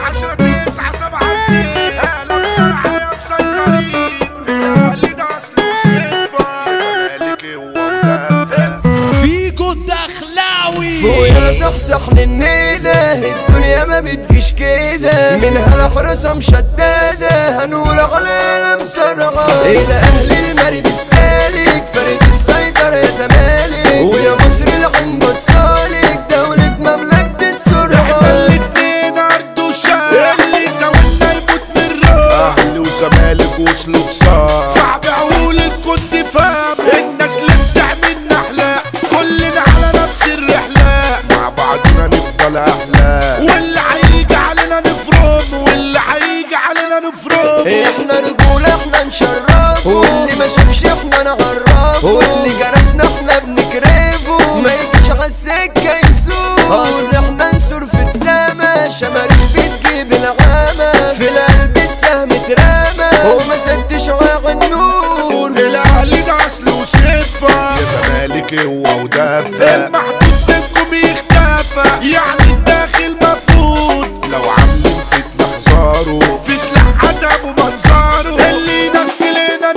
عشرة تسعة سبعة اتنين هلا بسرعة يا مسيطرين اللي ده اصله صفة زمالك هو مدافع فيجو الدخلاوي فوقنا صحصح للنيدة الدنيا ما بتجيش كده منها الحرسة مشددة هنقول علينا مسرعة إلى أهل المريض السالك فريق السيطرة يا زمالك ويا مصر العين بصالك دولة مملكة السرعة الاتنين عرض وشاب اللي زودنا يموت من الروح اهلي وزمالك وصلوا بصار صعب اقول الكنت فاهم الناس اللي بتعملنا احلام كلنا على نفس الرحلة مع بعضنا نفضل احلام واللي هيجي علينا نفرم واللي هيجي علينا نفرم احنا رجولة احنا نشرفه واللي ما شافش احنا نعرفه واللي جرفنا احنا بنكرفه ما يجيش على السكة يسوق اصل احنا نسور في السما شماريخ بتجيب العامة في القلب السهم اترمى وما زدتش واغ النور الاهلي ده اصل وصفة يا زمالك هو ودافع المحدود منكم يختفى يعني الداخل مفقود لو عاملين فتنة حذاره في سلاح عدم ومنظره اللي ينسلنا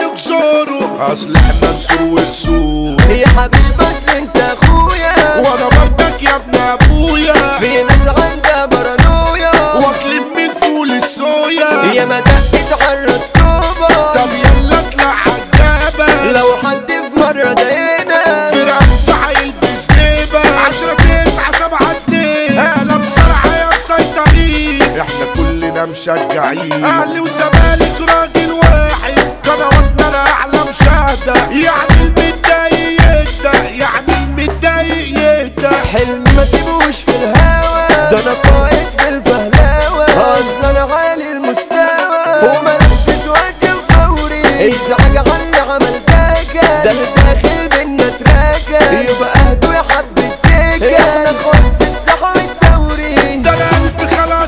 نكسره اصل احنا نسور ونسور يا حبيب اصل انت اخويا وانا برضك يا ابن ابويا في ناس عندها بارانويا واكلين من فول الصويا يا ما دقت على الرسكوبة طب يلا اطلع عالجبل لو حد في مرة ضايقنا في رقبته هيلبس ليبة عشرة تسعة سبعة اتنين اهلا بسرعة يا مسيطرين احنا كلنا مشجعين اهلي وزمالك راجل واحد قنواتنا الاعلى مشاهدة يعني المتضايق يهدى يعني المتضايق يهدى حلم ما سيبوش في الهوا ده انا قائد في الفهلاوة اصلا عالي المستوى ومنفذ وقت الفوري ازعاج على اللي عمل داكا ده الداخل بينا تراكا يبقى اهدوا يا حبة تيكا احنا اخوات في الساحة والدوري ده انا قلبي خلاص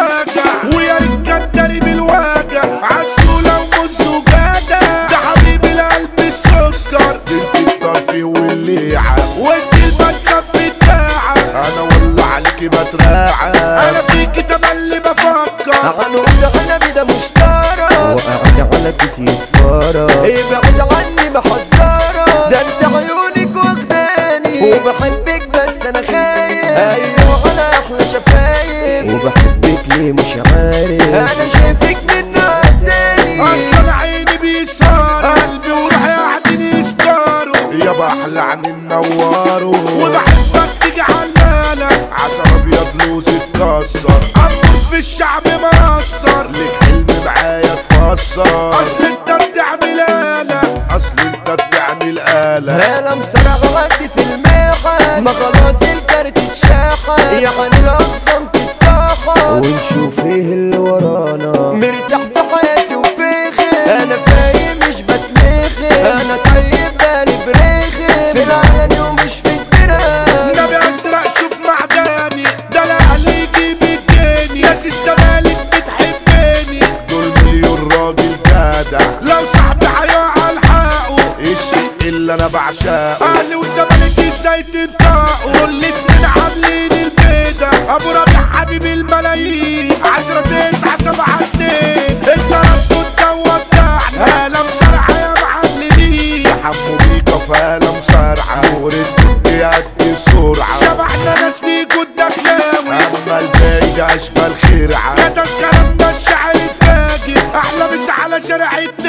اتوجع ويا ريت كان داري بالوجع عسولة ومز وجدع ده حبيب القلب السكر انت الطرفي والليعة وانت المكسب بتاعة انا والله عليكي بتراعى انا فيكي تملي بفكر هنقول انا بدا مشترى وقاعد على كيس يتفارى ابعد عني بحذرة ده انت عيونك واخداني وبحبك بس انا خايف ايوه على احلى شفايف وبحبك ليه مش عارف انا شايفك من نوع تاني اصلا عيني بيسار قلبي وروحي قاعدين يسكروا يابا احلى عن النوارو وبحبك تيجي علالة عسل ابيض لوز اتكسر اموت في الشعب مقصر ليك حلم معايا تفسر اصل انت بتعمل آلة اصل انت بتعمل آلة انا مسرع غدي في الميحة ما خلاص الكارت اتشاحة يعني الاقسام تتاحة ونشوف ايه اللي ورانا مرتاح في حياتي وفيخي انا فايق مش بتنخي انا طيب بالي بريخي في العلني ومش في الدرام نبي ازرق شوف معداني ده الاهل يجيب الجاني ناس الزمالك بتحبني دول مليون راجل جدع لو صاحبي هيقع الحقه الشيء اللي انا بعشقه اهلي وزمالك ازاي تنطقوا الاتنين عاملين البيضة ابو ربيع حبيب الملايين عشرة تسعة سبعة اتنين انت ردوا الدوا بتاعنا اهلا مسرعة يا معلمين حمو بيكا فانا مسرعة نور الدنيا قد سرعة شبعنا ناس فيكوا الدخلاوي اما الباقي ده اشبال خرعة كتب كلامنا الشعر الفاجر احلى مسا على شارع